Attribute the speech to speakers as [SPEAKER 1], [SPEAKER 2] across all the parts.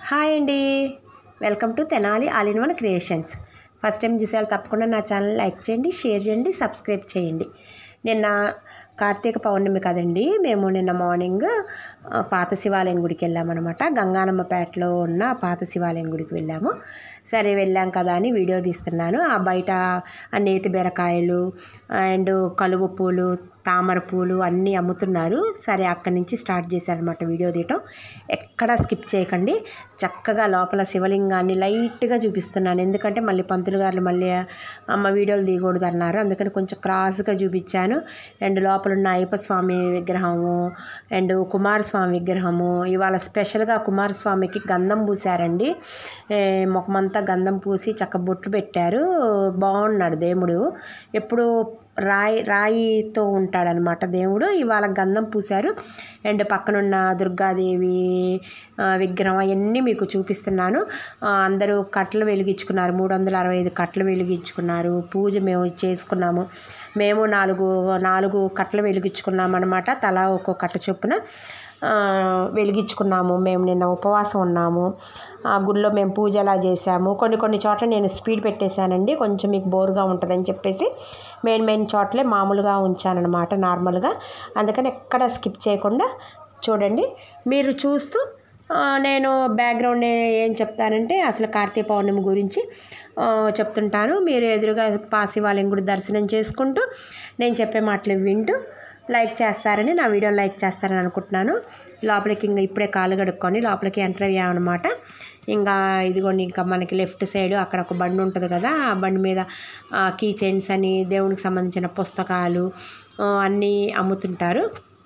[SPEAKER 1] hi అండి welcome to Tenali all in one creations first time చూసేవాళ్ళు తప్పకుండా నా ఛానల్ లైక్ చేయండి షేర్ చేయండి సబ్స్క్రైబ్ చేయండి నిన్న కార్తీక పౌర్ణమి కదండి మేము నిన్న మార్నింగ్ ఆ, పాత శివాలయం గుడికి వెళ్ళామన్నమాట గంగానమ్మపేటలో ఉన్న పాత శివాలయం గుడికి వెళ్ళాము సరే వెళ్ళాం కదా అని వీడియో తీస్తున్నాను ఆ బయట ఆ నేతి బీరకాయలు అండ్ కలువ పూలు తామర పూలు అన్నీ అమ్ముతున్నారు సరే అక్కడి నుంచి స్టార్ట్ చేశారనమాట వీడియో తీయటం ఎక్కడా స్కిప్ చేయకండి చక్కగా లోపల శివలింగాన్ని లైట్గా చూపిస్తున్నాను ఎందుకంటే మళ్ళీ పంతులు గారు మళ్ళీ అమ్మ వీడియోలు తీయకూడదు అన్నారు అందుకని కొంచెం క్రాస్గా చూపించాను అండ్ లోపల ఉన్న అయ్యప్ప స్వామి విగ్రహము అండ్ కుమారస్వామి విగ్రహము ఇవాళ స్పెషల్గా కుమారస్వామికి గంధం పూసారండి ఏ, ముఖమంతా గంధం పూసి చక్క బొట్లు పెట్టారు బాగున్నాడు దేవుడు ఎప్పుడు రాయి రాయితో ఉంటాడనమాట దేవుడు ఇవాళ గంధం పూశారు అండ్ పక్కనున్న దుర్గాదేవి ఆ, విగ్రహం అవన్నీ మీకు చూపిస్తున్నాను ఆ, అందరూ కట్టలు వెలిగించుకున్నారు మూడు వందల అరవై ఐదు కట్టలు వెలిగించుకున్నారు పూజ మేము చేసుకున్నాము మేము నాలుగు నాలుగు కట్టలు వెలిగించుకున్నాం అనమాట తలా ఒక్కో కట్ట చొప్పున ఆ, వెలిగించుకున్నాము మేము నిన్న ఉపవాసం ఉన్నాము ఆ గుడిలో మేము పూజ అలా చేసాము కొన్ని కొన్ని చోట్ల నేను స్పీడ్ పెట్టేశానండి కొంచెం మీకు బోరుగా ఉంటుందని చెప్పేసి మెయిన్ మెయిన్ చోట్లే మామూలుగా ఉంచానన్నమాట నార్మల్గా అందుకని ఎక్కడ స్కిప్ చేయకుండా చూడండి మీరు చూస్తూ ఆ, నేను బ్యాక్గ్రౌండ్ ఏం చెప్తానంటే అసలు కార్తీక పౌర్ణమి గురించి ఆ, చెప్తుంటాను మీరు ఎదురుగా పాసివాలయం గుడి దర్శనం చేసుకుంటూ నేను చెప్పే మాటలు వింటూ లైక్ చేస్తారని నా వీడియో లైక్ చేస్తారని అనుకుంటున్నాను లోపలికి ఇంకా ఇప్పుడే కాలు కడుక్కొని లోపలికి ఎంటర్ అయ్యామన్నమాట ఇంకా ఇదిగోండి ఇంకా మనకి లెఫ్ట్ సైడ్ అక్కడ ఒక బండి ఉంటుంది కదా ఆ బండి మీద కీ చైన్స్ అని దేవునికి సంబంధించిన పుస్తకాలు ఆ, అన్నీ అమ్ముతుంటారు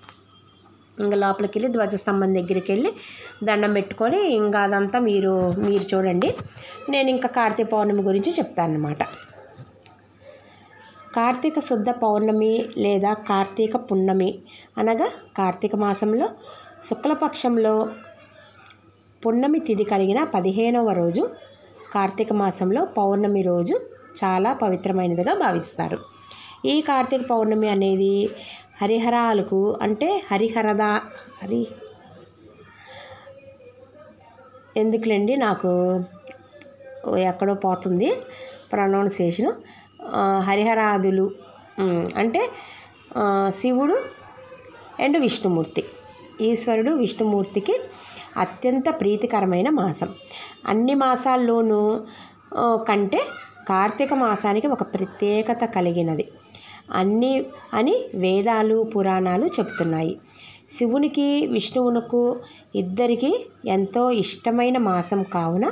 [SPEAKER 1] ఇంకా లోపలికి వెళ్ళి ధ్వజస్తంభం దగ్గరికి వెళ్ళి దండం పెట్టుకొని ఇంకా అదంతా మీరు మీరు చూడండి నేను ఇంకా కార్తీక పౌర్ణమి గురించి చెప్తాను అనమాట కార్తీక శుద్ధ పౌర్ణమి లేదా కార్తీక పున్నమి అనగా కార్తీక మాసంలో శుక్లపక్షంలో పున్నమి తిథి కలిగిన పదిహేనవ రోజు కార్తీక మాసంలో పౌర్ణమి రోజు చాలా పవిత్రమైనదిగా భావిస్తారు ఈ కార్తీక పౌర్ణమి అనేది హరిహరాలకు అంటే హరిహరద హరి ఎందుకులేండి నాకు ఎక్కడో పోతుంది ప్రొనౌన్సియేషను హరిహరాదులు ఉమ్, అంటే ఆ, శివుడు అండ్ విష్ణుమూర్తి ఈశ్వరుడు విష్ణుమూర్తికి అత్యంత ప్రీతికరమైన మాసం అన్ని మాసాల్లోనూ ఆ, కంటే కార్తీక మాసానికి ఒక ప్రత్యేకత కలిగినది అన్ని అని వేదాలు పురాణాలు చెబుతున్నాయి శివునికి విష్ణువునకు ఇద్దరికి ఎంతో ఇష్టమైన మాసం కావున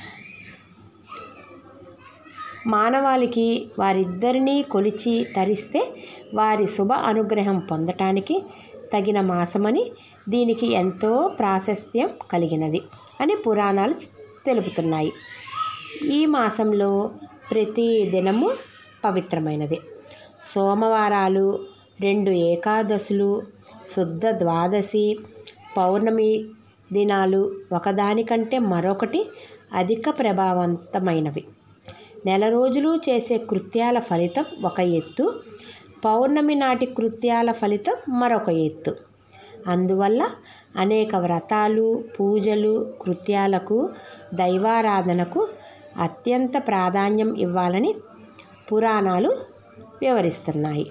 [SPEAKER 1] మానవాళికి వారిద్దరినీ కొలిచి తరిస్తే వారి శుభ అనుగ్రహం పొందటానికి తగిన మాసమని దీనికి ఎంతో ప్రాశస్త్యం కలిగినది అని పురాణాలు చె- తెలుపుతున్నాయి ఈ మాసంలో ప్రతి దినము పవిత్రమైనది సోమవారాలు రెండు ఏకాదశులు శుద్ధ ద్వాదశి పౌర్ణమి దినాలు ఒకదానికంటే మరొకటి అధిక ప్రభావవంతమైనవి నెల రోజులు చేసే కృత్యాల ఫలితం ఒక ఎత్తు పౌర్ణమి నాటి కృత్యాల ఫలితం మరొక ఎత్తు అందువల్ల అనేక వ్రతాలు పూజలు కృత్యాలకు దైవారాధనకు అత్యంత ప్రాధాన్యం ఇవ్వాలని పురాణాలు వివరిస్తున్నాయి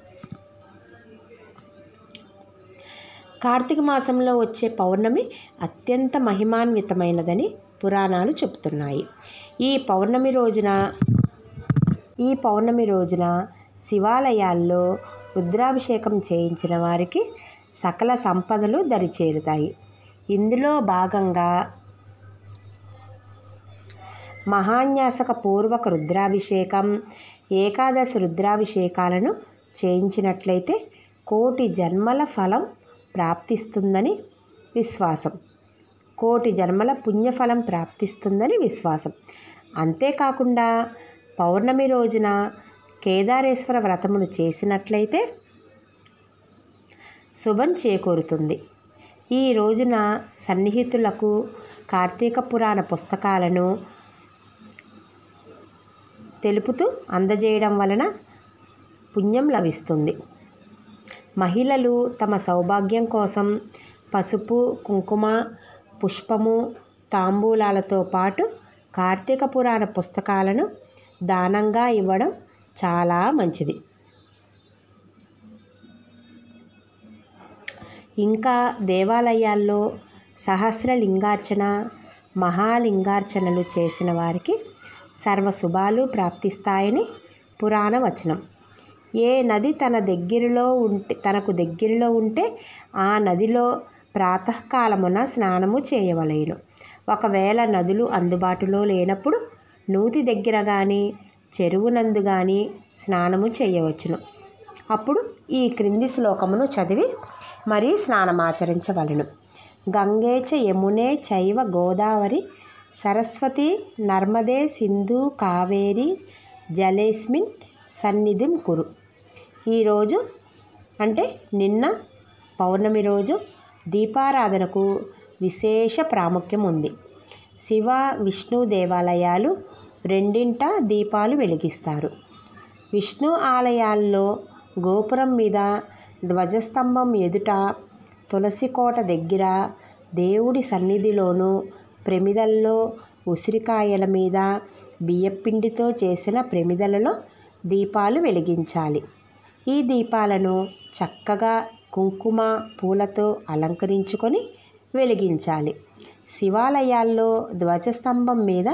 [SPEAKER 1] కార్తీక మాసంలో వచ్చే పౌర్ణమి అత్యంత మహిమాన్వితమైనదని పురాణాలు చెబుతున్నాయి ఈ పౌర్ణమి రోజున ఈ పౌర్ణమి రోజున శివాలయాల్లో రుద్రాభిషేకం చేయించిన వారికి సకల సంపదలు దరిచేరుతాయి ఇందులో భాగంగా మహాన్యాసక పూర్వక రుద్రాభిషేకం ఏకాదశి రుద్రాభిషేకాలను చేయించినట్లయితే కోటి జన్మల ఫలం ప్రాప్తిస్తుందని విశ్వాసం కోటి జన్మల పుణ్యఫలం ప్రాప్తిస్తుందని విశ్వాసం అంతేకాకుండా పౌర్ణమి రోజున కేదారేశ్వర వ్రతమును చేసినట్లయితే శుభం చేకూరుతుంది ఈ రోజున సన్నిహితులకు కార్తీక పురాణ పుస్తకాలను తెలుపుతూ అందజేయడం వలన పుణ్యం లభిస్తుంది మహిళలు తమ సౌభాగ్యం కోసం పసుపు కుంకుమ పుష్పము తాంబూలాలతో పాటు కార్తీక పురాణ పుస్తకాలను దానంగా ఇవ్వడం చాలా మంచిది ఇంకా దేవాలయాల్లో సహస్రలింగార్చన మహాలింగార్చనలు చేసిన వారికి సర్వశుభాలు ప్రాప్తిస్తాయని పురాణ వచనం ఏ నది తన దగ్గరలో ఉంటే తనకు దగ్గరలో ఉంటే ఆ నదిలో ప్రాతకాలమున స్నానము చేయవలేను ఒకవేళ నదులు అందుబాటులో లేనప్పుడు నూతి దగ్గర కానీ చెరువునందు కానీ స్నానము చేయవచ్చును అప్పుడు ఈ క్రింది శ్లోకమును చదివి మరీ స్నానమాచరించవలను గంగే చ యమునే చైవ గోదావరి సరస్వతి నర్మదే సింధు కావేరి జలేస్మిన్ సన్నిధిం కురు ఈరోజు అంటే నిన్న పౌర్ణమి రోజు దీపారాధనకు విశేష ప్రాముఖ్యం ఉంది శివ విష్ణు దేవాలయాలు రెండింట దీపాలు వెలిగిస్తారు విష్ణు ఆలయాల్లో గోపురం మీద ధ్వజస్తంభం ఎదుట తులసి కోట దగ్గర దేవుడి సన్నిధిలోనూ ప్రమిదల్లో ఉసిరికాయల మీద బియ్యపిండితో చేసిన ప్రమిదలలో దీపాలు వెలిగించాలి ఈ దీపాలను చక్కగా కుంకుమ పూలతో అలంకరించుకొని వెలిగించాలి శివాలయాల్లో ధ్వజస్తంభం మీద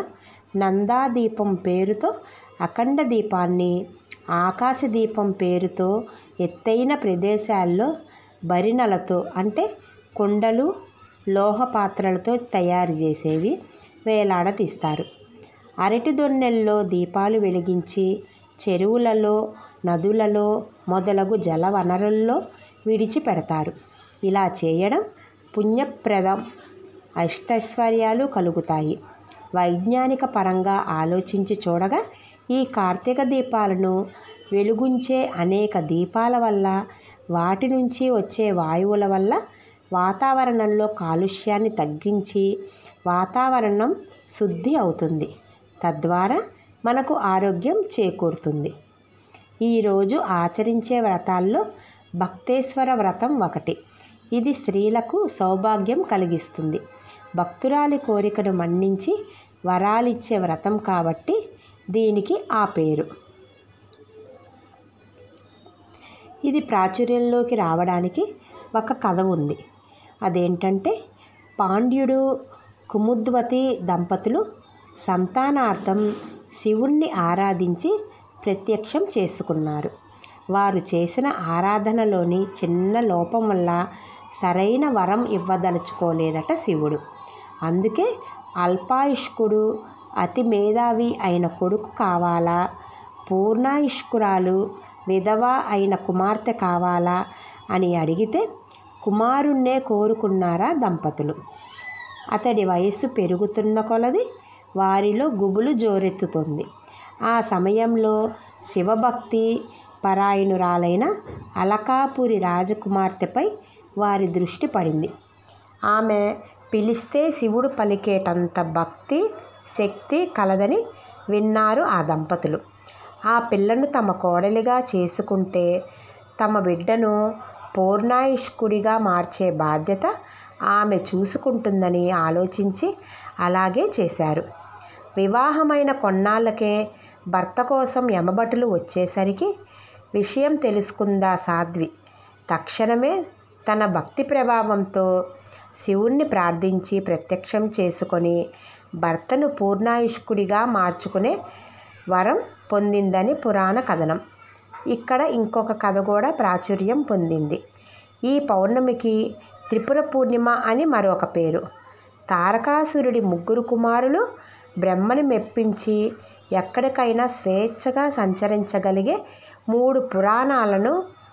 [SPEAKER 1] నందాదీపం పేరుతో అఖండ దీపాన్ని ఆకాశ దీపం పేరుతో ఎత్తైన ప్రదేశాల్లో బరినలతో అంటే కుండలు లోహ పాత్రలతో తయారు చేసేవి వేలాడతీస్తారు అరటి దొన్నెల్లో దీపాలు వెలిగించి చెరువులలో నదులలో మొదలగు జల వనరుల్లో విడిచిపెడతారు ఇలా చేయడం పుణ్యప్రదం అష్టైశ్వర్యాలు కలుగుతాయి వైజ్ఞానిక పరంగా ఆలోచించి చూడగా ఈ కార్తీక దీపాలను వెలుగుంచే అనేక దీపాల వల్ల వాటి నుంచి వచ్చే వాయువుల వల్ల వాతావరణంలో కాలుష్యాన్ని తగ్గించి వాతావరణం శుద్ధి అవుతుంది తద్వారా మనకు ఆరోగ్యం చేకూరుతుంది ఈరోజు ఆచరించే వ్రతాల్లో భక్తేశ్వర వ్రతం ఒకటి ఇది స్త్రీలకు సౌభాగ్యం కలిగిస్తుంది భక్తురాలి కోరికను మన్నించి వరాలిచ్చే వ్రతం కాబట్టి దీనికి ఆ పేరు ఇది ప్రాచుర్యంలోకి రావడానికి ఒక కథ ఉంది అదేంటంటే పాండ్యుడు కుముద్వతి దంపతులు సంతానార్థం శివుణ్ణి ఆరాధించి ప్రత్యక్షం చేసుకున్నారు వారు చేసిన ఆరాధనలోని చిన్న లోపం వల్ల సరైన వరం ఇవ్వదలుచుకోలేదట శివుడు అందుకే అల్పాయుష్కుడు అతి మేధావి అయిన కొడుకు కావాలా పూర్ణాయుష్కురాలు విధవ అయిన కుమార్తె కావాలా అని అడిగితే కుమారుణ్ణే కోరుకున్నారా దంపతులు అతడి వయస్సు పెరుగుతున్న కొలది వారిలో గుబులు జోరెత్తుతుంది ఆ సమయంలో శివభక్తి పరాయణురాలైన అలకాపురి రాజకుమార్తెపై వారి దృష్టి పడింది ఆమె పిలిస్తే శివుడు పలికేటంత భక్తి శక్తి కలదని విన్నారు ఆ దంపతులు ఆ పిల్లను తమ కోడలిగా చేసుకుంటే తమ బిడ్డను పూర్ణాయుష్కుడిగా మార్చే బాధ్యత ఆమె చూసుకుంటుందని ఆలోచించి అలాగే చేశారు వివాహమైన కొన్నాళ్ళకే భర్త కోసం యమభటులు వచ్చేసరికి విషయం తెలుసుకుందా సాధ్వి తక్షణమే తన భక్తి ప్రభావంతో శివుణ్ణి ప్రార్థించి ప్రత్యక్షం చేసుకొని భర్తను పూర్ణాయుష్కుడిగా మార్చుకునే వరం పొందిందని పురాణ కథనం ఇక్కడ ఇంకొక కథ కూడా ప్రాచుర్యం పొందింది ఈ పౌర్ణమికి త్రిపుర పూర్ణిమ అని మరొక పేరు తారకాసురుడి ముగ్గురు కుమారులు బ్రహ్మని మెప్పించి ఎక్కడికైనా స్వేచ్ఛగా సంచరించగలిగే మూడు పురాణాలను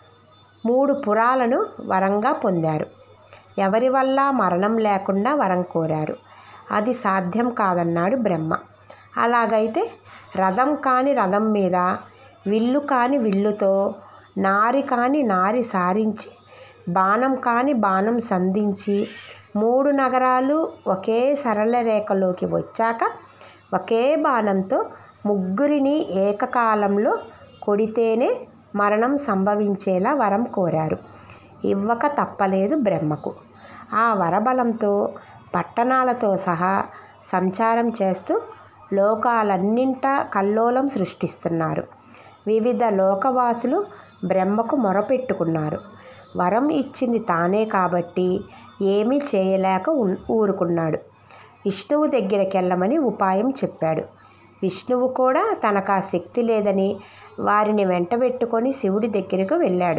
[SPEAKER 1] మూడు పురాలను వరంగా పొందారు ఎవరి వల్ల మరణం లేకుండా వరం కోరారు అది సాధ్యం కాదన్నాడు బ్రహ్మ అలాగైతే రథం కాని రథం మీద విల్లు కాని విల్లుతో నారి కాని నారి సారించి బాణం కాని బాణం సంధించి మూడు నగరాలు ఒకే సరళ రేఖలోకి వచ్చాక ఒకే బాణంతో ముగ్గురిని ఏకకాలంలో కొడితేనే మరణం సంభవించేలా వరం కోరారు ఇవ్వక తప్పలేదు బ్రహ్మకు ఆ వరబలంతో పట్టణాలతో సహా సంచారం చేస్తూ లోకాలన్నింటా కల్లోలం సృష్టిస్తున్నారు వివిధ లోకవాసులు బ్రహ్మకు మొరపెట్టుకున్నారు వరం ఇచ్చింది తానే కాబట్టి ఏమీ చేయలేక ఉన్- ఊరుకున్నాడు విష్ణువు దగ్గరికి వెళ్ళమని ఉపాయం చెప్పాడు విష్ణువు కూడా తనకు ఆ శక్తి లేదని వారిని వెంటబెట్టుకొని శివుడి దగ్గరకు వెళ్ళాడు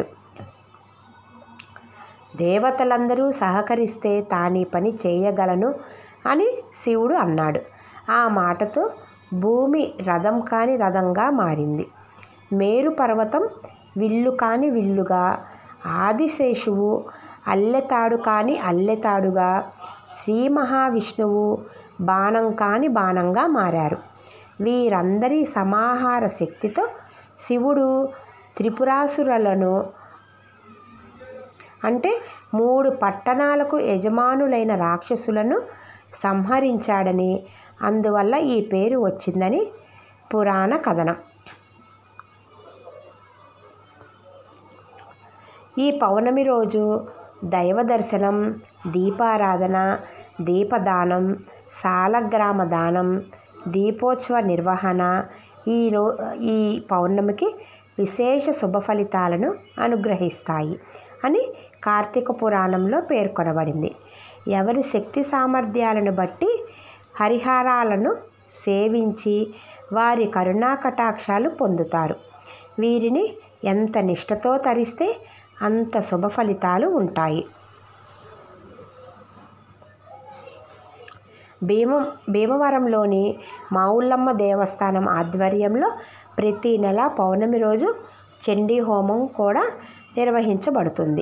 [SPEAKER 1] దేవతలందరూ సహకరిస్తే తానీ పని చేయగలను అని శివుడు అన్నాడు ఆ మాటతో భూమి రథం కాని రథంగా మారింది మేరు పర్వతం విల్లు కాని విల్లుగా ఆదిశేషువు అల్లెతాడు కాని అల్లెతాడుగా శ్రీ మహావిష్ణువు బాణం కాని బాణంగా మారారు వీరందరి సమాహార శక్తితో శివుడు త్రిపురాసురులను అంటే మూడు పట్టణాలకు యజమానులైన రాక్షసులను సంహరించాడని అందువల్ల ఈ పేరు వచ్చిందని పురాణ కథనం ఈ పౌర్ణమి రోజు దైవ దర్శనం దీపారాధన దీపదానం సాలగ్రామ దానం దీపోత్సవ నిర్వహణ ఈ రో ఈ పౌర్ణమికి విశేష శుభ ఫలితాలను అనుగ్రహిస్తాయి అని కార్తీక పురాణంలో పేర్కొనబడింది ఎవరి శక్తి సామర్థ్యాలను బట్టి హరిహారాలను సేవించి వారి కరుణా కటాక్షాలు పొందుతారు వీరిని ఎంత నిష్ఠతో తరిస్తే అంత శుభ ఫలితాలు ఉంటాయి భీమ భీమవరంలోని మావుల్లమ్మ దేవస్థానం ఆధ్వర్యంలో ప్రతి నెల పౌర్ణమి రోజు చండీ హోమం కూడా నిర్వహించబడుతుంది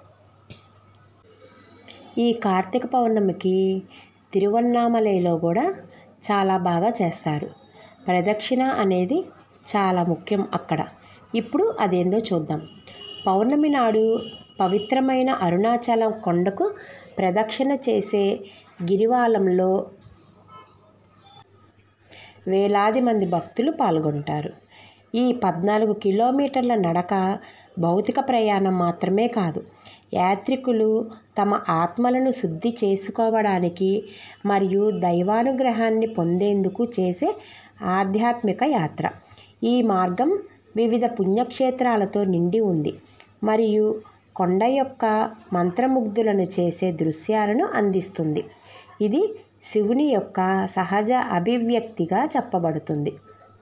[SPEAKER 1] ఈ కార్తీక పౌర్ణమికి తిరువన్నామలైలో కూడా చాలా బాగా చేస్తారు ప్రదక్షిణ అనేది చాలా ముఖ్యం అక్కడ ఇప్పుడు అదేందో చూద్దాం పౌర్ణమి నాడు పవిత్రమైన అరుణాచలం కొండకు ప్రదక్షిణ చేసే గిరివాలంలో వేలాది మంది భక్తులు పాల్గొంటారు ఈ పద్నాలుగు కిలోమీటర్ల నడక భౌతిక ప్రయాణం మాత్రమే కాదు యాత్రికులు తమ ఆత్మలను శుద్ధి చేసుకోవడానికి మరియు దైవానుగ్రహాన్ని పొందేందుకు చేసే ఆధ్యాత్మిక యాత్ర ఈ మార్గం వివిధ పుణ్యక్షేత్రాలతో నిండి ఉంది మరియు కొండ యొక్క మంత్రముగ్ధులను చేసే దృశ్యాలను అందిస్తుంది ఇది శివుని యొక్క సహజ అభివ్యక్తిగా చెప్పబడుతుంది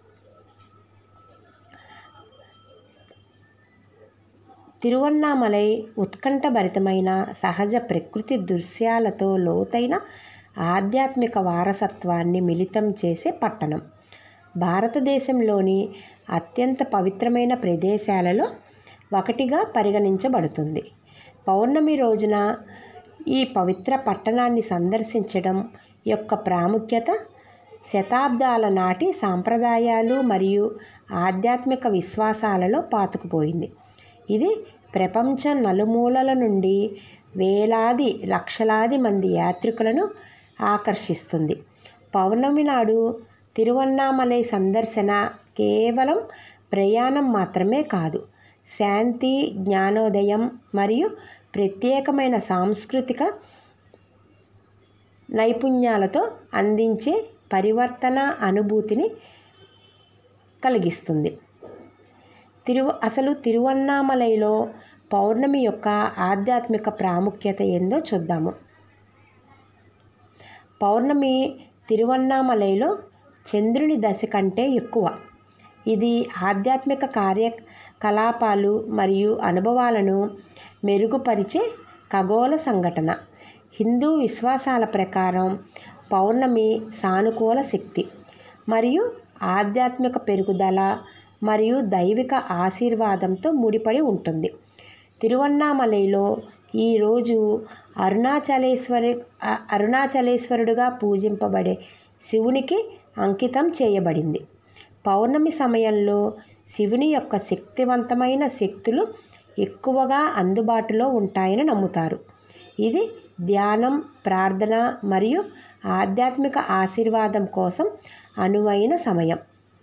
[SPEAKER 1] తిరువన్నామలై ఉత్కంఠభరితమైన సహజ ప్రకృతి దృశ్యాలతో లోతైన ఆధ్యాత్మిక వారసత్వాన్ని మిళితం చేసే పట్టణం భారతదేశంలోని అత్యంత పవిత్రమైన ప్రదేశాలలో ఒకటిగా పరిగణించబడుతుంది పౌర్ణమి రోజున ఈ పవిత్ర పట్టణాన్ని సందర్శించడం యొక్క ప్రాముఖ్యత శతాబ్దాల నాటి సాంప్రదాయాలు మరియు ఆధ్యాత్మిక విశ్వాసాలలో పాతుకుపోయింది ఇది ప్రపంచం నలుమూలల నుండి వేలాది లక్షలాది మంది యాత్రికులను ఆకర్షిస్తుంది పౌర్ణమి నాడు తిరువన్నామలై సందర్శన కేవలం ప్రయాణం మాత్రమే కాదు శాంతి జ్ఞానోదయం మరియు ప్రత్యేకమైన సాంస్కృతిక నైపుణ్యాలతో అందించే పరివర్తన అనుభూతిని కలిగిస్తుంది తిరు అసలు తిరువన్నామలైలో పౌర్ణమి యొక్క ఆధ్యాత్మిక ప్రాముఖ్యత ఏందో చూద్దాము పౌర్ణమి తిరువన్నామలైలో చంద్రుని దశ కంటే ఎక్కువ ఇది ఆధ్యాత్మిక కార్యకలాపాలు మరియు అనుభవాలను మెరుగుపరిచే ఖగోళ సంఘటన హిందూ విశ్వాసాల ప్రకారం పౌర్ణమి సానుకూల శక్తి మరియు ఆధ్యాత్మిక పెరుగుదల మరియు దైవిక ఆశీర్వాదంతో ముడిపడి ఉంటుంది తిరువన్నామలైలో ఈరోజు అరుణాచలేశ్వరి అ- అరుణాచలేశ్వరుడుగా పూజింపబడే శివునికి అంకితం చేయబడింది పౌర్ణమి సమయంలో శివుని యొక్క శక్తివంతమైన శక్తులు ఎక్కువగా అందుబాటులో ఉంటాయని నమ్ముతారు ఇది ధ్యానం ప్రార్థన మరియు ఆధ్యాత్మిక ఆశీర్వాదం కోసం అనువైన సమయం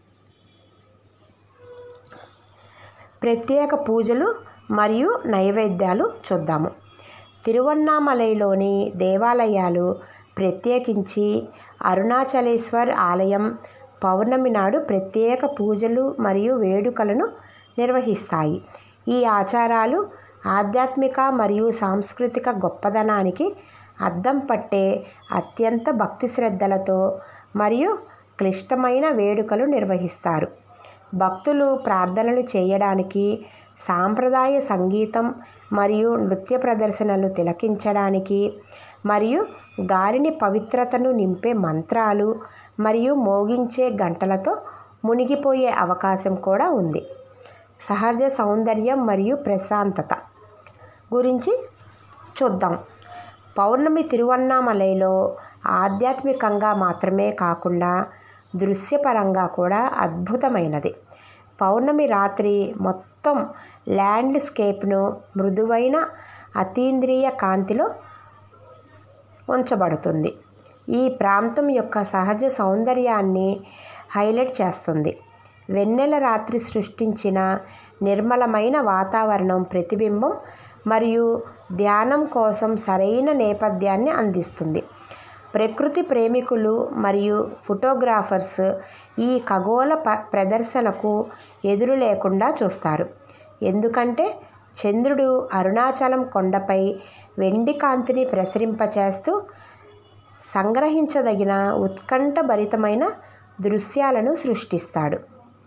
[SPEAKER 1] ప్రత్యేక పూజలు మరియు నైవేద్యాలు చూద్దాము తిరువన్నామలైలోని దేవాలయాలు ప్రత్యేకించి అరుణాచలేశ్వర్ ఆలయం పౌర్ణమి నాడు ప్రత్యేక పూజలు మరియు వేడుకలను నిర్వహిస్తాయి ఈ ఆచారాలు ఆధ్యాత్మిక మరియు సాంస్కృతిక గొప్పదనానికి అద్దం పట్టే అత్యంత భక్తి శ్రద్ధలతో మరియు క్లిష్టమైన వేడుకలు నిర్వహిస్తారు భక్తులు ప్రార్థనలు చేయడానికి సాంప్రదాయ సంగీతం మరియు నృత్య ప్రదర్శనలు తిలకించడానికి మరియు గాలిని పవిత్రతను నింపే మంత్రాలు మరియు మోగించే గంటలతో మునిగిపోయే అవకాశం కూడా ఉంది సహజ సౌందర్యం మరియు ప్రశాంతత గురించి చూద్దాం పౌర్ణమి తిరువన్నామలైలో ఆధ్యాత్మికంగా మాత్రమే కాకుండా దృశ్యపరంగా కూడా అద్భుతమైనది పౌర్ణమి రాత్రి మొత్తం ల్యాండ్స్కేప్ను మృదువైన అతీంద్రియ కాంతిలో ఉంచబడుతుంది ఈ ప్రాంతం యొక్క సహజ సౌందర్యాన్ని హైలైట్ చేస్తుంది వెన్నెల రాత్రి సృష్టించిన నిర్మలమైన వాతావరణం ప్రతిబింబం మరియు ధ్యానం కోసం సరైన నేపథ్యాన్ని అందిస్తుంది ప్రకృతి ప్రేమికులు మరియు ఫోటోగ్రాఫర్స్ ఈ ఖగోళ ప ప్రదర్శనకు ఎదురు లేకుండా చూస్తారు ఎందుకంటే చంద్రుడు అరుణాచలం కొండపై వెండి కాంతిని ప్రసరింపచేస్తూ సంగ్రహించదగిన ఉత్కంఠభరితమైన దృశ్యాలను సృష్టిస్తాడు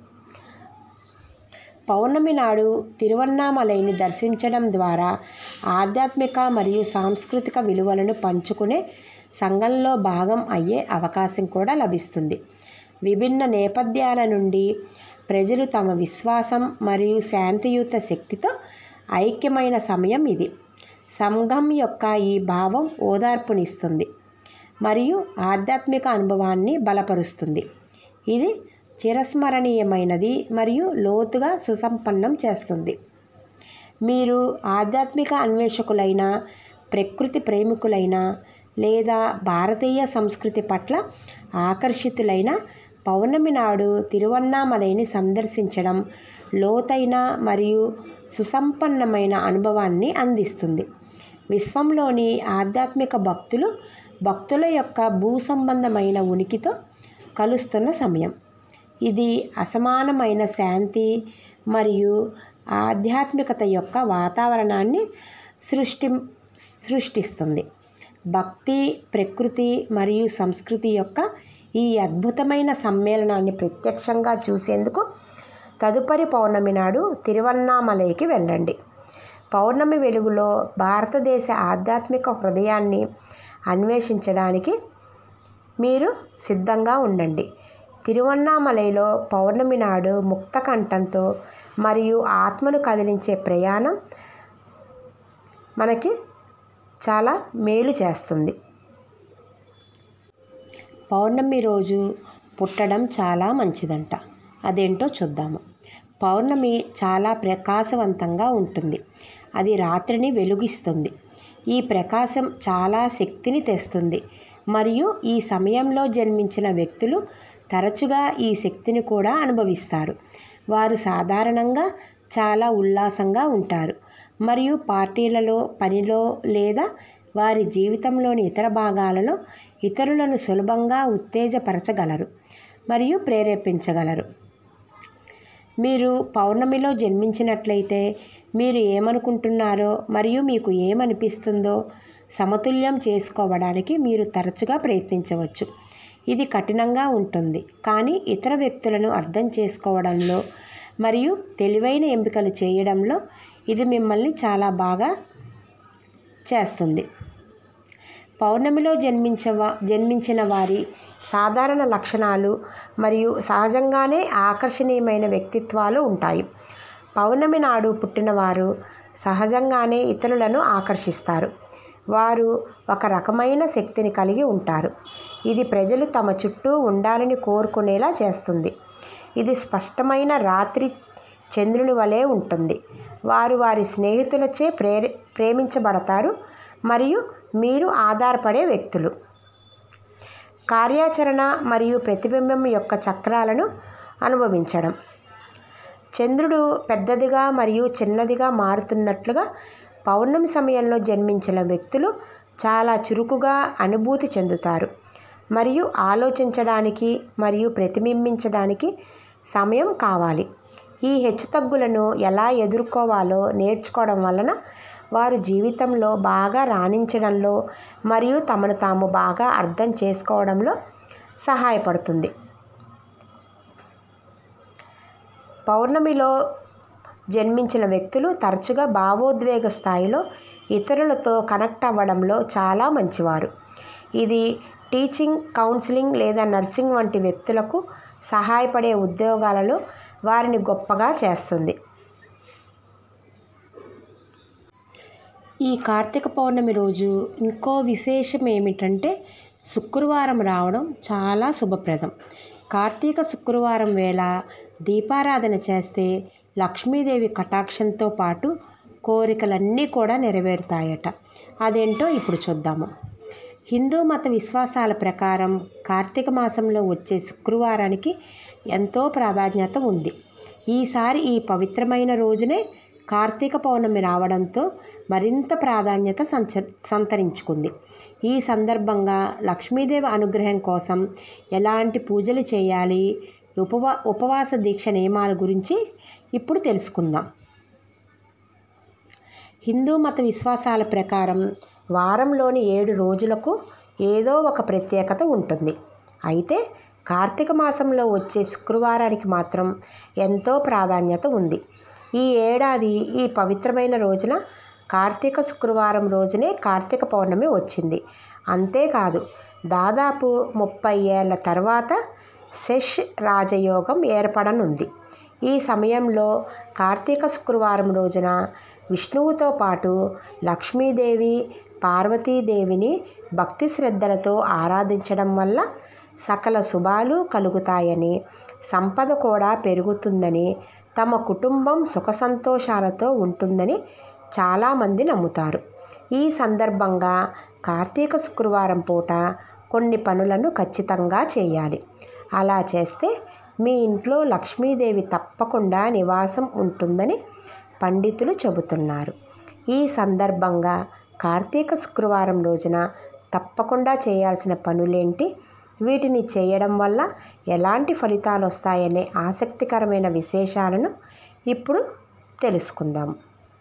[SPEAKER 1] పౌర్ణమి నాడు తిరువన్నామలైని దర్శించడం ద్వారా ఆధ్యాత్మిక మరియు సాంస్కృతిక విలువలను పంచుకునే సంఘంలో భాగం అయ్యే అవకాశం కూడా లభిస్తుంది విభిన్న నేపథ్యాల నుండి ప్రజలు తమ విశ్వాసం మరియు శాంతియుత శక్తితో ఐక్యమైన సమయం ఇది సంఘం యొక్క ఈ భావం ఓదార్పునిస్తుంది మరియు ఆధ్యాత్మిక అనుభవాన్ని బలపరుస్తుంది ఇది చిరస్మరణీయమైనది మరియు లోతుగా సుసంపన్నం చేస్తుంది మీరు ఆధ్యాత్మిక అన్వేషకులైన ప్రకృతి ప్రేమికులైన లేదా భారతీయ సంస్కృతి పట్ల ఆకర్షితులైన పౌర్ణమి నాడు తిరువన్నామలైని సందర్శించడం లోతైన మరియు సుసంపన్నమైన అనుభవాన్ని అందిస్తుంది విశ్వంలోని ఆధ్యాత్మిక భక్తులు భక్తుల యొక్క భూ సంబంధమైన ఉనికితో కలుస్తున్న సమయం ఇది అసమానమైన శాంతి మరియు ఆధ్యాత్మికత యొక్క వాతావరణాన్ని సృష్టి సృష్టిస్తుంది భక్తి ప్రకృతి మరియు సంస్కృతి యొక్క ఈ అద్భుతమైన సమ్మేళనాన్ని ప్రత్యక్షంగా చూసేందుకు తదుపరి పౌర్ణమి నాడు తిరువన్నామలైకి వెళ్ళండి పౌర్ణమి వెలుగులో భారతదేశ ఆధ్యాత్మిక హృదయాన్ని అన్వేషించడానికి మీరు సిద్ధంగా ఉండండి తిరువన్నామలైలో పౌర్ణమి నాడు ముక్త కంఠంతో మరియు ఆత్మను కదిలించే ప్రయాణం మనకి చాలా మేలు చేస్తుంది పౌర్ణమి రోజు పుట్టడం చాలా మంచిదంట అదేంటో చూద్దాము పౌర్ణమి చాలా ప్రకాశవంతంగా ఉంటుంది అది రాత్రిని వెలుగిస్తుంది ఈ ప్రకాశం చాలా శక్తిని తెస్తుంది మరియు ఈ సమయంలో జన్మించిన వ్యక్తులు తరచుగా ఈ శక్తిని కూడా అనుభవిస్తారు వారు సాధారణంగా చాలా ఉల్లాసంగా ఉంటారు మరియు పార్టీలలో పనిలో లేదా వారి జీవితంలోని ఇతర భాగాలలో ఇతరులను సులభంగా ఉత్తేజపరచగలరు మరియు ప్రేరేపించగలరు మీరు పౌర్ణమిలో జన్మించినట్లయితే మీరు ఏమనుకుంటున్నారో మరియు మీకు ఏమనిపిస్తుందో సమతుల్యం చేసుకోవడానికి మీరు తరచుగా ప్రయత్నించవచ్చు ఇది కఠినంగా ఉంటుంది కానీ ఇతర వ్యక్తులను అర్థం చేసుకోవడంలో మరియు తెలివైన ఎంపికలు చేయడంలో ఇది మిమ్మల్ని చాలా బాగా చేస్తుంది పౌర్ణమిలో జన్మించవ జన్మించిన వారి సాధారణ లక్షణాలు మరియు సహజంగానే ఆకర్షణీయమైన వ్యక్తిత్వాలు ఉంటాయి పౌర్ణమి నాడు పుట్టినవారు సహజంగానే ఇతరులను ఆకర్షిస్తారు వారు ఒక రకమైన శక్తిని కలిగి ఉంటారు ఇది ప్రజలు తమ చుట్టూ ఉండాలని కోరుకునేలా చేస్తుంది ఇది స్పష్టమైన రాత్రి చంద్రుని వలె ఉంటుంది వారు వారి స్నేహితులచే ప్రేరే ప్రేమించబడతారు మరియు మీరు ఆధారపడే వ్యక్తులు కార్యాచరణ మరియు ప్రతిబింబం యొక్క చక్రాలను అనుభవించడం చంద్రుడు పెద్దదిగా మరియు చిన్నదిగా మారుతున్నట్లుగా పౌర్ణమి సమయంలో జన్మించిన వ్యక్తులు చాలా చురుకుగా అనుభూతి చెందుతారు మరియు ఆలోచించడానికి మరియు ప్రతిబింబించడానికి సమయం కావాలి ఈ హెచ్చుతగ్గులను ఎలా ఎదుర్కోవాలో నేర్చుకోవడం వలన వారు జీవితంలో బాగా రాణించడంలో మరియు తమను తాము బాగా అర్థం చేసుకోవడంలో సహాయపడుతుంది పౌర్ణమిలో జన్మించిన వ్యక్తులు తరచుగా భావోద్వేగ స్థాయిలో ఇతరులతో కనెక్ట్ అవ్వడంలో చాలా మంచివారు ఇది టీచింగ్ కౌన్సిలింగ్ లేదా నర్సింగ్ వంటి వ్యక్తులకు సహాయపడే ఉద్యోగాలలో వారిని గొప్పగా చేస్తుంది ఈ కార్తీక పౌర్ణమి రోజు ఇంకో విశేషం ఏమిటంటే శుక్రవారం రావడం చాలా శుభప్రదం కార్తీక శుక్రవారం వేళ దీపారాధన చేస్తే లక్ష్మీదేవి కటాక్షంతో పాటు కోరికలన్నీ కూడా నెరవేరుతాయట అదేంటో ఇప్పుడు చూద్దాము హిందూ మత విశ్వాసాల ప్రకారం కార్తీక మాసంలో వచ్చే శుక్రవారానికి ఎంతో ప్రాధాన్యత ఉంది ఈసారి ఈ పవిత్రమైన రోజునే కార్తీక పౌర్ణమి రావడంతో మరింత ప్రాధాన్యత సంచ సంతరించుకుంది ఈ సందర్భంగా లక్ష్మీదేవి అనుగ్రహం కోసం ఎలాంటి పూజలు చేయాలి ఉపవా ఉపవాస దీక్ష నియమాల గురించి ఇప్పుడు తెలుసుకుందాం హిందూ మత విశ్వాసాల ప్రకారం వారంలోని ఏడు రోజులకు ఏదో ఒక ప్రత్యేకత ఉంటుంది అయితే కార్తీక మాసంలో వచ్చే శుక్రవారానికి మాత్రం ఎంతో ప్రాధాన్యత ఉంది ఈ ఏడాది ఈ పవిత్రమైన రోజున కార్తీక శుక్రవారం రోజునే కార్తీక పౌర్ణమి వచ్చింది అంతేకాదు దాదాపు ముప్పై ఏళ్ళ తర్వాత శష్ రాజయోగం ఏర్పడనుంది ఈ సమయంలో కార్తీక శుక్రవారం రోజున విష్ణువుతో పాటు లక్ష్మీదేవి పార్వతీదేవిని భక్తి శ్రద్ధలతో ఆరాధించడం వల్ల సకల శుభాలు కలుగుతాయని సంపద కూడా పెరుగుతుందని తమ కుటుంబం సుఖ సంతోషాలతో ఉంటుందని చాలామంది నమ్ముతారు ఈ సందర్భంగా కార్తీక శుక్రవారం పూట కొన్ని పనులను ఖచ్చితంగా చేయాలి అలా చేస్తే మీ ఇంట్లో లక్ష్మీదేవి తప్పకుండా నివాసం ఉంటుందని పండితులు చెబుతున్నారు ఈ సందర్భంగా కార్తీక శుక్రవారం రోజున తప్పకుండా చేయాల్సిన పనులేంటి వీటిని చేయడం వల్ల ఎలాంటి ఫలితాలు వస్తాయనే ఆసక్తికరమైన విశేషాలను ఇప్పుడు తెలుసుకుందాం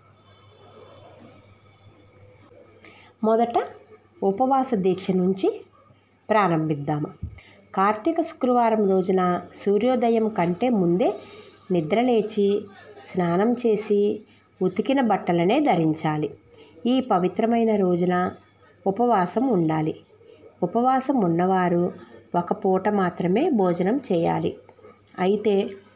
[SPEAKER 1] మొదట ఉపవాస దీక్ష నుంచి ప్రారంభిద్దాము కార్తీక శుక్రవారం రోజున సూర్యోదయం కంటే ముందే నిద్రలేచి స్నానం చేసి ఉతికిన బట్టలనే ధరించాలి ఈ పవిత్రమైన రోజున ఉపవాసం ఉండాలి ఉపవాసం ఉన్నవారు ఒక పూట మాత్రమే భోజనం చేయాలి అయితే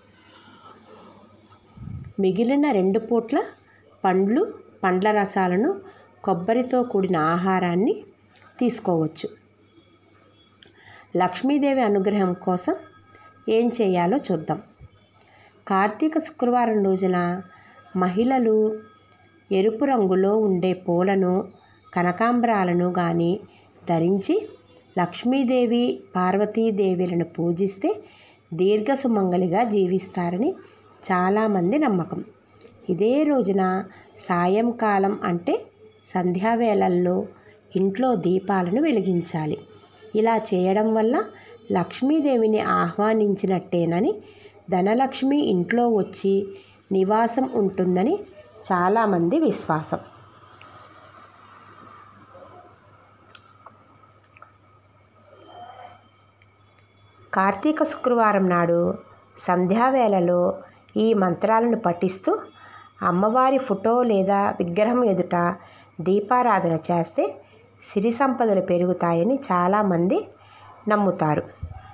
[SPEAKER 1] మిగిలిన రెండు పూట్ల పండ్లు పండ్ల రసాలను కొబ్బరితో కూడిన ఆహారాన్ని తీసుకోవచ్చు లక్ష్మీదేవి అనుగ్రహం కోసం ఏం చేయాలో చూద్దాం కార్తీక శుక్రవారం రోజున మహిళలు ఎరుపు రంగులో ఉండే పూలను కనకాంబరాలను కానీ ధరించి లక్ష్మీదేవి పార్వతీదేవిలను పూజిస్తే దీర్ఘసుమంగలిగా జీవిస్తారని చాలామంది నమ్మకం ఇదే రోజున సాయంకాలం అంటే సంధ్యావేళల్లో ఇంట్లో దీపాలను వెలిగించాలి ఇలా చేయడం వల్ల లక్ష్మీదేవిని ఆహ్వానించినట్టేనని ధనలక్ష్మి ఇంట్లో వచ్చి నివాసం ఉంటుందని చాలామంది విశ్వాసం కార్తీక శుక్రవారం నాడు సంధ్యావేళలో ఈ మంత్రాలను పఠిస్తూ అమ్మవారి ఫోటో లేదా విగ్రహం ఎదుట దీపారాధన చేస్తే సిరి సంపదలు పెరుగుతాయని చాలామంది నమ్ముతారు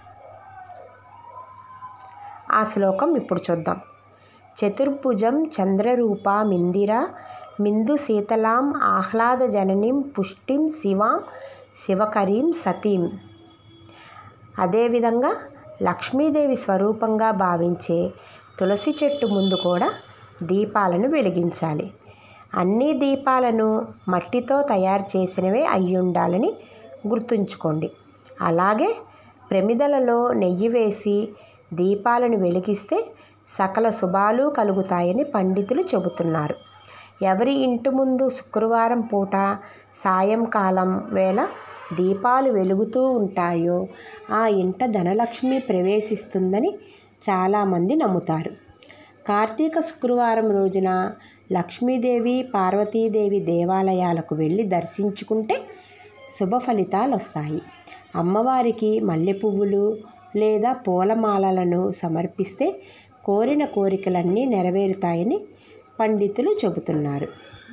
[SPEAKER 1] ఆ శ్లోకం ఇప్పుడు చూద్దాం చతుర్భుజం చంద్రరూప మిందిర మిందు శీతలాం ఆహ్లాద జననీం పుష్టిం శివాం శివకరీం సతీం అదేవిధంగా లక్ష్మీదేవి స్వరూపంగా భావించే తులసి చెట్టు ముందు కూడా దీపాలను వెలిగించాలి అన్ని దీపాలను మట్టితో తయారు చేసినవే అయి ఉండాలని గుర్తుంచుకోండి అలాగే ప్రమిదలలో నెయ్యి వేసి దీపాలను వెలిగిస్తే సకల శుభాలు కలుగుతాయని పండితులు చెబుతున్నారు ఎవరి ఇంటి ముందు శుక్రవారం పూట సాయంకాలం వేళ దీపాలు వెలుగుతూ ఉంటాయో ఆ ఇంట ధనలక్ష్మి ప్రవేశిస్తుందని చాలామంది నమ్ముతారు కార్తీక శుక్రవారం రోజున లక్ష్మీదేవి పార్వతీదేవి దేవాలయాలకు వెళ్ళి దర్శించుకుంటే శుభ ఫలితాలు వస్తాయి అమ్మవారికి మల్లె పువ్వులు లేదా పూలమాలలను సమర్పిస్తే కోరిన కోరికలన్నీ నెరవేరుతాయని పండితులు చెబుతున్నారు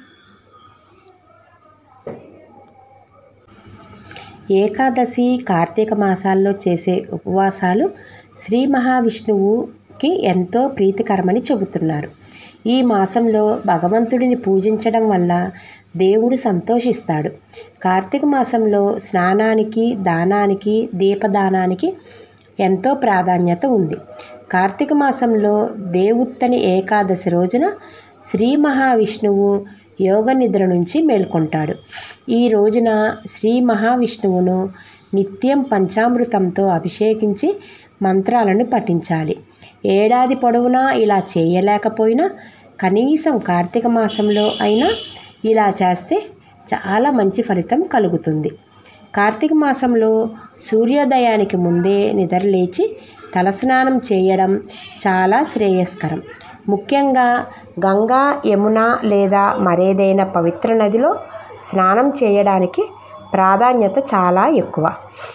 [SPEAKER 1] ఏకాదశి కార్తీక మాసాల్లో చేసే ఉపవాసాలు శ్రీ మహావిష్ణువుకి ఎంతో ప్రీతికరమని చెబుతున్నారు ఈ మాసంలో భగవంతుడిని పూజించడం వల్ల దేవుడు సంతోషిస్తాడు కార్తీక మాసంలో స్నానానికి దానానికి దీపదానానికి ఎంతో ప్రాధాన్యత ఉంది కార్తీక మాసంలో దేవుత్తని ఏకాదశి రోజున శ్రీ మహావిష్ణువు యోగ నిద్ర నుంచి మేల్కొంటాడు ఈ రోజున శ్రీ మహావిష్ణువును నిత్యం పంచామృతంతో అభిషేకించి మంత్రాలను పఠించాలి ఏడాది పొడవునా ఇలా చేయలేకపోయినా కనీసం కార్తీక మాసంలో అయినా ఇలా చేస్తే చాలా మంచి ఫలితం కలుగుతుంది కార్తీక మాసంలో సూర్యోదయానికి ముందే నిద్రలేచి తలస్నానం చేయడం చాలా శ్రేయస్కరం ముఖ్యంగా గంగా యమున లేదా మరేదైనా పవిత్ర నదిలో స్నానం చేయడానికి ప్రాధాన్యత చాలా ఎక్కువ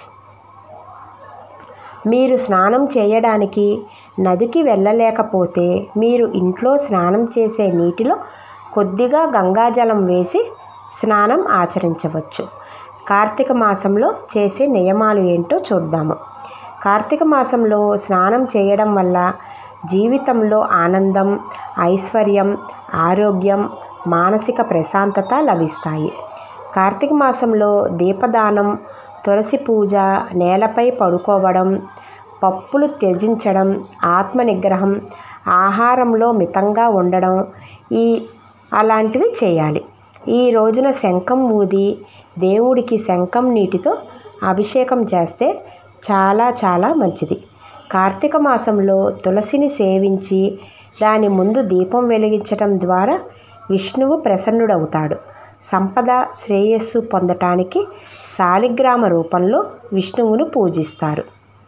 [SPEAKER 1] మీరు స్నానం చేయడానికి నదికి వెళ్ళలేకపోతే మీరు ఇంట్లో స్నానం చేసే నీటిలో కొద్దిగా గంగాజలం వేసి స్నానం ఆచరించవచ్చు కార్తీక మాసంలో చేసే నియమాలు ఏంటో చూద్దాము కార్తీక మాసంలో స్నానం చేయడం వల్ల జీవితంలో ఆనందం ఐశ్వర్యం ఆరోగ్యం మానసిక ప్రశాంతత లభిస్తాయి కార్తీక మాసంలో దీపదానం తులసి పూజ నేలపై పడుకోవడం పప్పులు త్యజించడం ఆత్మ నిగ్రహం ఆహారంలో మితంగా ఉండడం ఈ అలాంటివి చేయాలి ఈ రోజున శంఖం ఊది దేవుడికి శంఖం నీటితో అభిషేకం చేస్తే చాలా చాలా మంచిది కార్తీక మాసంలో తులసిని సేవించి దాని ముందు దీపం వెలిగించడం ద్వారా విష్ణువు ప్రసన్నుడవుతాడు సంపద శ్రేయస్సు పొందటానికి శాలిగ్రామ రూపంలో విష్ణువును పూజిస్తారు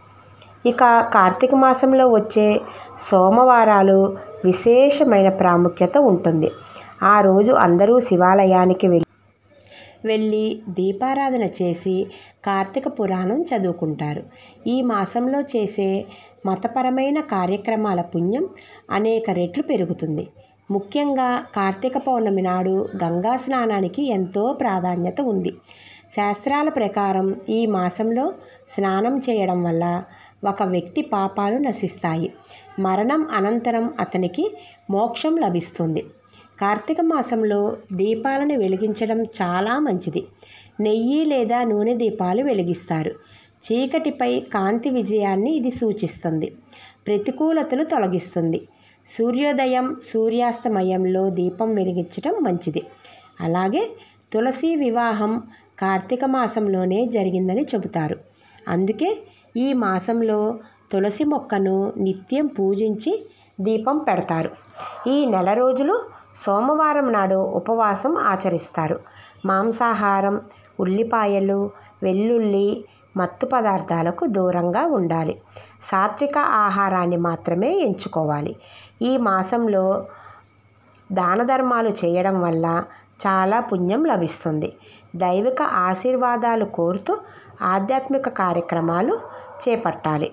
[SPEAKER 1] ఇక కార్తీక మాసంలో వచ్చే సోమవారాలు విశేషమైన ప్రాముఖ్యత ఉంటుంది ఆ రోజు అందరూ శివాలయానికి వెళ్ళి వెళ్ళి దీపారాధన చేసి కార్తీక పురాణం చదువుకుంటారు ఈ మాసంలో చేసే మతపరమైన కార్యక్రమాల పుణ్యం అనేక రెట్లు పెరుగుతుంది ముఖ్యంగా కార్తీక పౌర్ణమి నాడు గంగా స్నానానికి ఎంతో ప్రాధాన్యత ఉంది శాస్త్రాల ప్రకారం ఈ మాసంలో స్నానం చేయడం వల్ల ఒక వ్యక్తి పాపాలు నశిస్తాయి మరణం అనంతరం అతనికి మోక్షం లభిస్తుంది కార్తీక మాసంలో దీపాలను వెలిగించడం చాలా మంచిది నెయ్యి లేదా నూనె దీపాలు వెలిగిస్తారు చీకటిపై కాంతి విజయాన్ని ఇది సూచిస్తుంది ప్రతికూలతలు తొలగిస్తుంది సూర్యోదయం సూర్యాస్తమయంలో దీపం వెలిగించడం మంచిది అలాగే తులసి వివాహం కార్తీక మాసంలోనే జరిగిందని చెబుతారు అందుకే ఈ మాసంలో తులసి మొక్కను నిత్యం పూజించి దీపం పెడతారు ఈ నెల రోజులు సోమవారం నాడు ఉపవాసం ఆచరిస్తారు మాంసాహారం ఉల్లిపాయలు వెల్లుల్లి మత్తు పదార్థాలకు దూరంగా ఉండాలి సాత్విక ఆహారాన్ని మాత్రమే ఎంచుకోవాలి ఈ మాసంలో దాన ధర్మాలు చేయడం వల్ల చాలా పుణ్యం లభిస్తుంది దైవిక ఆశీర్వాదాలు కోరుతూ ఆధ్యాత్మిక కార్యక్రమాలు చేపట్టాలి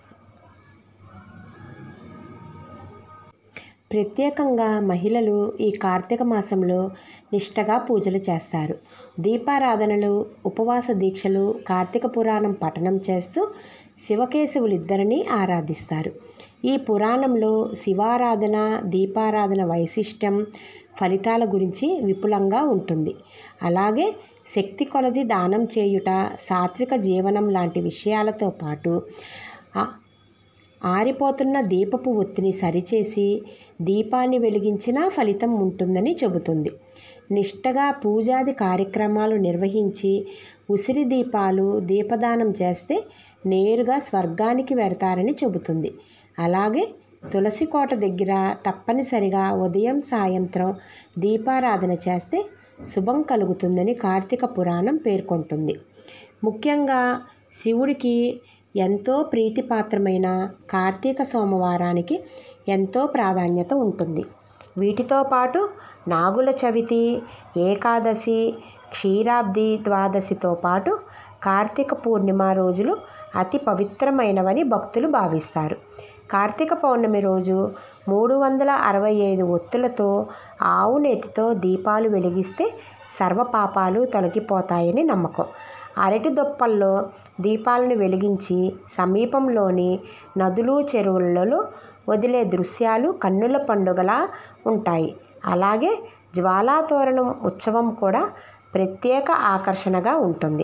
[SPEAKER 1] ప్రత్యేకంగా మహిళలు ఈ కార్తీక మాసంలో నిష్టగా పూజలు చేస్తారు దీపారాధనలు ఉపవాస దీక్షలు కార్తీక పురాణం పఠనం చేస్తూ శివకేశవులిద్దరినీ ఆరాధిస్తారు ఈ పురాణంలో శివారాధన దీపారాధన వైశిష్టం ఫలితాల గురించి విపులంగా ఉంటుంది అలాగే శక్తి కొలది దానం చేయుట సాత్విక జీవనం లాంటి విషయాలతో పాటు ఆ- ఆరిపోతున్న దీపపు ఒత్తిని సరిచేసి దీపాన్ని వెలిగించినా ఫలితం ఉంటుందని చెబుతుంది నిష్టగా పూజాది కార్యక్రమాలు నిర్వహించి ఉసిరి దీపాలు దీపదానం చేస్తే నేరుగా స్వర్గానికి వెడతారని చెబుతుంది అలాగే తులసి కోట దగ్గర తప్పనిసరిగా ఉదయం సాయంత్రం దీపారాధన చేస్తే శుభం కలుగుతుందని కార్తీక పురాణం పేర్కొంటుంది ముఖ్యంగా శివుడికి ఎంతో ప్రీతిపాత్రమైన కార్తీక సోమవారానికి ఎంతో ప్రాధాన్యత ఉంటుంది వీటితో పాటు నాగుల చవితి ఏకాదశి క్షీరాబ్ది ద్వాదశితో పాటు కార్తీక పూర్ణిమ రోజులు అతి పవిత్రమైనవని భక్తులు భావిస్తారు కార్తీక పౌర్ణమి రోజు మూడు వందల అరవై ఐదు ఒత్తులతో ఆవు నెత్తితో దీపాలు వెలిగిస్తే సర్వ పాపాలు తొలగిపోతాయని నమ్మకం అరటి దొప్పల్లో దీపాలను వెలిగించి సమీపంలోని నదులు చెరువులలో వదిలే దృశ్యాలు కన్నుల పండుగలా ఉంటాయి అలాగే జ్వాలాతోరణం ఉత్సవం కూడా ప్రత్యేక ఆకర్షణగా ఉంటుంది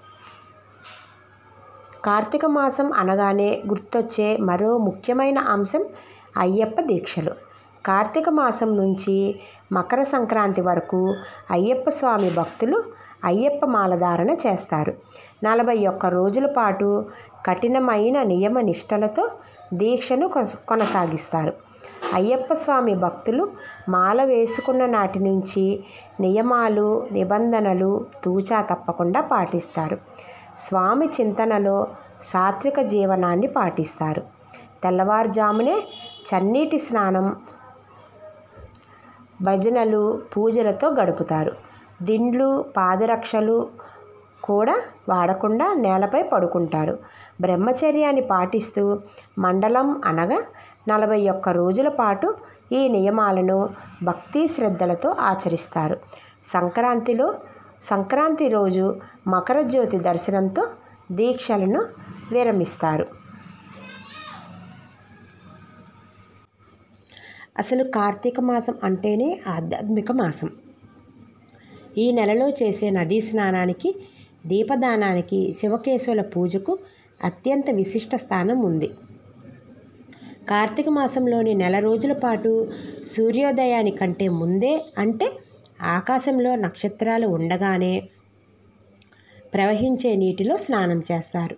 [SPEAKER 1] కార్తీక మాసం అనగానే గుర్తొచ్చే మరో ముఖ్యమైన అంశం అయ్యప్ప దీక్షలు కార్తీక మాసం నుంచి మకర సంక్రాంతి వరకు అయ్యప్ప స్వామి భక్తులు అయ్యప్ప మాలధారణ చేస్తారు నలభై ఒక్క రోజుల పాటు కఠినమైన నియమ నిష్టలతో దీక్షను కొస- కొనసాగిస్తారు అయ్యప్ప స్వామి భక్తులు మాల వేసుకున్న నాటి నుంచి నియమాలు నిబంధనలు తూచా తప్పకుండా పాటిస్తారు స్వామి చింతనలో సాత్విక జీవనాన్ని పాటిస్తారు తెల్లవారుజామునే చన్నీటి స్నానం భజనలు పూజలతో గడుపుతారు దిండ్లు పాదరక్షలు కూడా వాడకుండా నేలపై పడుకుంటారు బ్రహ్మచర్యాన్ని పాటిస్తూ మండలం అనగా నలభై ఒక్క రోజుల పాటు ఈ నియమాలను భక్తి శ్రద్ధలతో ఆచరిస్తారు సంక్రాంతిలో సంక్రాంతి రోజు మకర జ్యోతి దర్శనంతో దీక్షలను విరమిస్తారు అసలు కార్తీక మాసం అంటేనే ఆధ్యాత్మిక మాసం ఈ నెలలో చేసే నదీ స్నానానికి దీపదానానికి శివకేశవుల పూజకు అత్యంత విశిష్ట స్థానం ఉంది కార్తీక మాసంలోని నెల రోజుల పాటు సూర్యోదయాని కంటే ముందే అంటే ఆకాశంలో నక్షత్రాలు ఉండగానే ప్రవహించే నీటిలో స్నానం చేస్తారు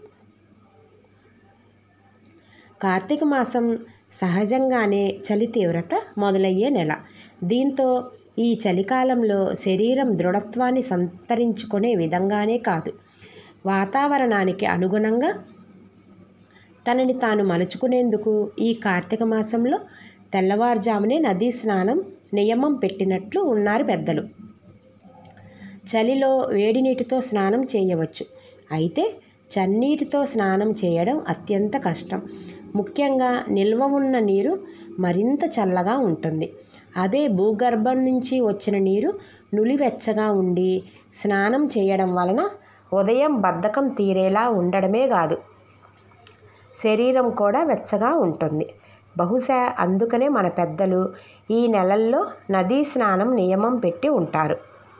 [SPEAKER 1] కార్తీక మాసం సహజంగానే చలి తీవ్రత మొదలయ్యే నెల దీంతో ఈ చలికాలంలో శరీరం దృఢత్వాన్ని సంతరించుకునే విధంగానే కాదు వాతావరణానికి అనుగుణంగా తనని తాను మలుచుకునేందుకు ఈ కార్తీక మాసంలో తెల్లవారుజామునే నదీ స్నానం నియమం పెట్టినట్లు ఉన్నారు పెద్దలు చలిలో వేడి నీటితో స్నానం చేయవచ్చు అయితే చన్నీటితో స్నానం చేయడం అత్యంత కష్టం ముఖ్యంగా నిల్వ ఉన్న నీరు మరింత చల్లగా ఉంటుంది అదే భూగర్భం నుంచి వచ్చిన నీరు నులివెచ్చగా ఉండి స్నానం చేయడం వలన ఉదయం బద్ధకం తీరేలా ఉండడమే కాదు శరీరం కూడా వెచ్చగా ఉంటుంది బహుశా అందుకనే మన పెద్దలు ఈ నెలల్లో నదీ స్నానం నియమం పెట్టి ఉంటారు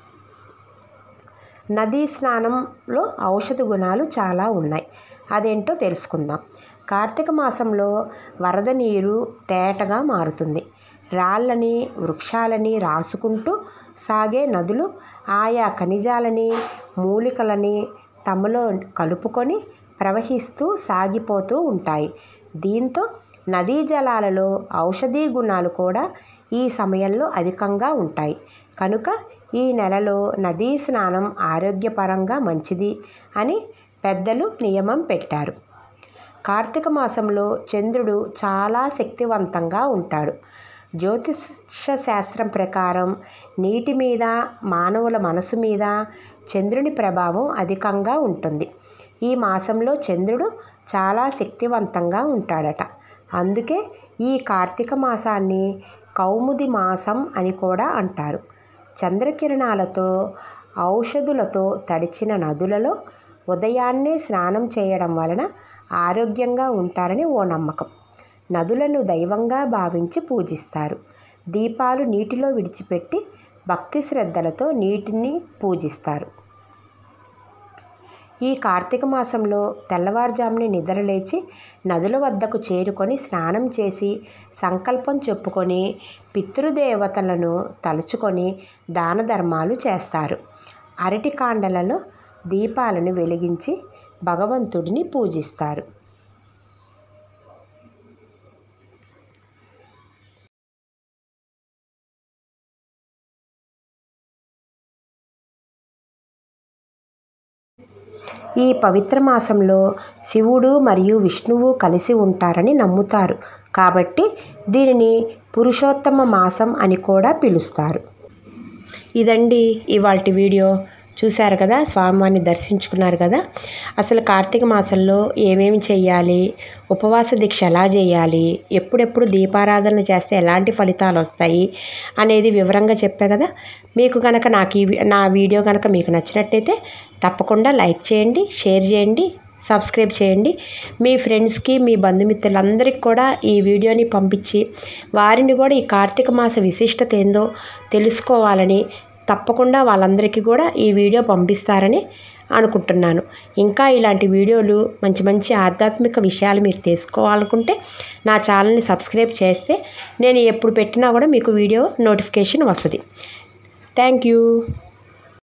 [SPEAKER 1] నదీ స్నానంలో ఔషధ గుణాలు చాలా ఉన్నాయి అదేంటో తెలుసుకుందాం కార్తీక మాసంలో వరద నీరు తేటగా మారుతుంది రాళ్ళని వృక్షాలని రాసుకుంటూ సాగే నదులు ఆయా ఖనిజాలని మూలికలని తమలో కలుపుకొని ప్రవహిస్తూ సాగిపోతూ ఉంటాయి దీంతో నదీ జలాలలో ఔషధీ గుణాలు కూడా ఈ సమయంలో అధికంగా ఉంటాయి కనుక ఈ నెలలో నదీ స్నానం ఆరోగ్యపరంగా మంచిది అని పెద్దలు నియమం పెట్టారు కార్తీక మాసంలో చంద్రుడు చాలా శక్తివంతంగా ఉంటాడు జ్యోతిష శాస్త్రం ప్రకారం నీటి మీద మానవుల మనసు మీద చంద్రుని ప్రభావం అధికంగా ఉంటుంది ఈ మాసంలో చంద్రుడు చాలా శక్తివంతంగా ఉంటాడట అందుకే ఈ కార్తీక మాసాన్ని కౌముది మాసం అని కూడా అంటారు చంద్రకిరణాలతో ఔషధులతో తడిచిన నదులలో ఉదయాన్నే స్నానం చేయడం వలన ఆరోగ్యంగా ఉంటారని ఓ నమ్మకం నదులను దైవంగా భావించి పూజిస్తారు దీపాలు నీటిలో విడిచిపెట్టి భక్తి శ్రద్ధలతో నీటిని పూజిస్తారు ఈ కార్తీక మాసంలో తెల్లవారుజాముని నిద్రలేచి నదుల వద్దకు చేరుకొని స్నానం చేసి సంకల్పం చెప్పుకొని పితృదేవతలను తలుచుకొని దాన ధర్మాలు చేస్తారు అరటి కాండలలో దీపాలను వెలిగించి భగవంతుడిని పూజిస్తారు ఈ పవిత్ర మాసంలో శివుడు మరియు విష్ణువు కలిసి ఉంటారని నమ్ముతారు కాబట్టి దీనిని పురుషోత్తమ మాసం అని కూడా పిలుస్తారు ఇదండి ఇవాళ వీడియో చూశారు కదా స్వామివారిని దర్శించుకున్నారు కదా అసలు కార్తీక మాసంలో ఏమేమి చేయాలి ఉపవాస దీక్ష ఎలా చేయాలి ఎప్పుడెప్పుడు దీపారాధన చేస్తే ఎలాంటి ఫలితాలు వస్తాయి అనేది వివరంగా చెప్పా కదా మీకు కనుక నాకు ఈ నా వీడియో కనుక మీకు నచ్చినట్టయితే తప్పకుండా లైక్ చేయండి షేర్ చేయండి సబ్స్క్రైబ్ చేయండి మీ ఫ్రెండ్స్కి మీ బంధుమిత్రులందరికీ కూడా ఈ వీడియోని పంపించి వారిని కూడా ఈ కార్తీక మాస విశిష్టత ఏందో తెలుసుకోవాలని తప్పకుండా వాళ్ళందరికీ కూడా ఈ వీడియో పంపిస్తారని అనుకుంటున్నాను ఇంకా ఇలాంటి వీడియోలు మంచి మంచి ఆధ్యాత్మిక విషయాలు మీరు తెలుసుకోవాలనుకుంటే నా ఛానల్ని సబ్స్క్రైబ్ చేస్తే నేను ఎప్పుడు పెట్టినా కూడా మీకు వీడియో నోటిఫికేషన్ వస్తుంది థ్యాంక్ యూ